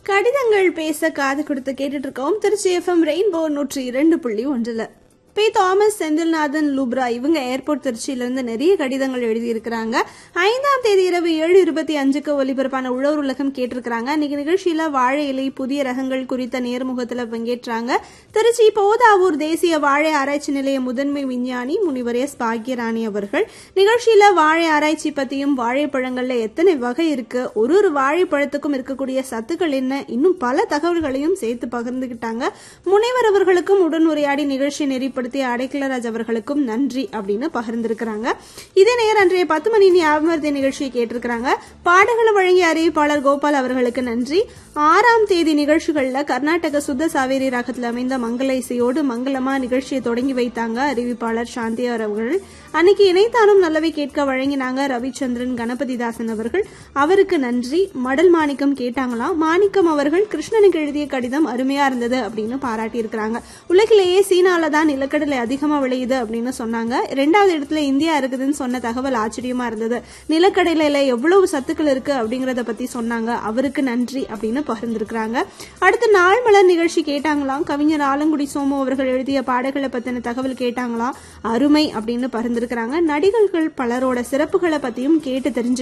கடிதங்கள் பேச காது கொடுத்து கேட்டுட்டு இருக்கோம் திருச்சி எஃப்எம் ரெயின்போ நூற்றி இரண்டு புள்ளி ஒன்றுல பி தாமஸ் செந்தில்நாதன் லூப்ரா இவங்க ஏர்போர்ட் திருச்சியிலிருந்து நிறைய கடிதங்கள் எழுதியிருக்கிறாங்க ஐந்தாம் தேதி இரவு ஏழு இருபத்தி அஞ்சுக்கு ஒலிபரப்பான உழவர் உலகம் கேட்டிருக்கிறாங்க இன்னைக்கு நிகழ்ச்சியில வாழை இலை புதிய ரகங்கள் குறித்த நேர்முகத்துல பங்கேற்றாங்க திருச்சி போதாவூர் தேசிய வாழை ஆராய்ச்சி நிலைய முதன்மை விஞ்ஞானி முனிவர் எஸ் பாக்யராணி அவர்கள் நிகழ்ச்சியில வாழை ஆராய்ச்சி பத்தியும் வாழைப்பழங்கள்ல எத்தனை வகை இருக்கு ஒரு ஒரு வாழைப்பழத்துக்கும் இருக்கக்கூடிய சத்துக்கள் என்ன இன்னும் பல தகவல்களையும் சேர்த்து பகிர்ந்துகிட்டாங்க முனைவர் அவர்களுக்கும் உடனுரையாடி நிகழ்ச்சி நெறிப்படுத்திய அடைக்கலராஜ் அவர்களுக்கும் நன்றி அப்படின்னு பகிர்ந்திருக்கிறாங்க இதே நேரம் அன்றைய பத்து மணி ஞாபகமர்த்தி நிகழ்ச்சியை கேட்டிருக்கிறாங்க பாடல்களை வழங்கிய அறிவிப்பாளர் கோபால் அவர்களுக்கு நன்றி ஆறாம் தேதி நிகழ்ச்சிகள்ல கர்நாடக சுத்த சாவேரி ராகத்தில் அமைந்த மங்கள இசையோடு மங்களமா நிகழ்ச்சியை தொடங்கி வைத்தாங்க அறிவிப்பாளர் சாந்தியார் அவர்கள் அன்னைக்கு இணைத்தானும் நல்லவை கேட்க வழங்கினாங்க ரவிச்சந்திரன் கணபதிதாசன் அவர்கள் அவருக்கு நன்றி மடல் மாணிக்கம் கேட்டாங்களாம் மாணிக்கம் அவர்கள் கிருஷ்ணனுக்கு எழுதிய கடிதம் அருமையா இருந்தது அப்படின்னு பாராட்டி இருக்கிறாங்க உலகிலேயே சீனால தான் நிலக்கடலை அதிகமா விளையுது அப்படின்னு சொன்னாங்க ரெண்டாவது இடத்துல இந்தியா இருக்குதுன்னு சொன்ன தகவல் ஆச்சரியமா இருந்தது நிலக்கடலையில எவ்வளவு சத்துக்கள் இருக்கு அப்படிங்கறத பத்தி சொன்னாங்க அவருக்கு நன்றி அப்படின்னு பகிர்ந்திருக்கிறாங்க அடுத்து நாள் மலர் நிகழ்ச்சி கேட்டாங்களாம் கவிஞர் ஆலங்குடி சோமு அவர்கள் எழுதிய பாடல்களை பத்தின தகவல் கேட்டாங்களாம் அருமை அப்படின்னு பகிர்ந்திருக்கிறாங்க நடிகர்கள் பலரோட சிறப்புகளை பத்தியும் கேட்டு தெரிஞ்சு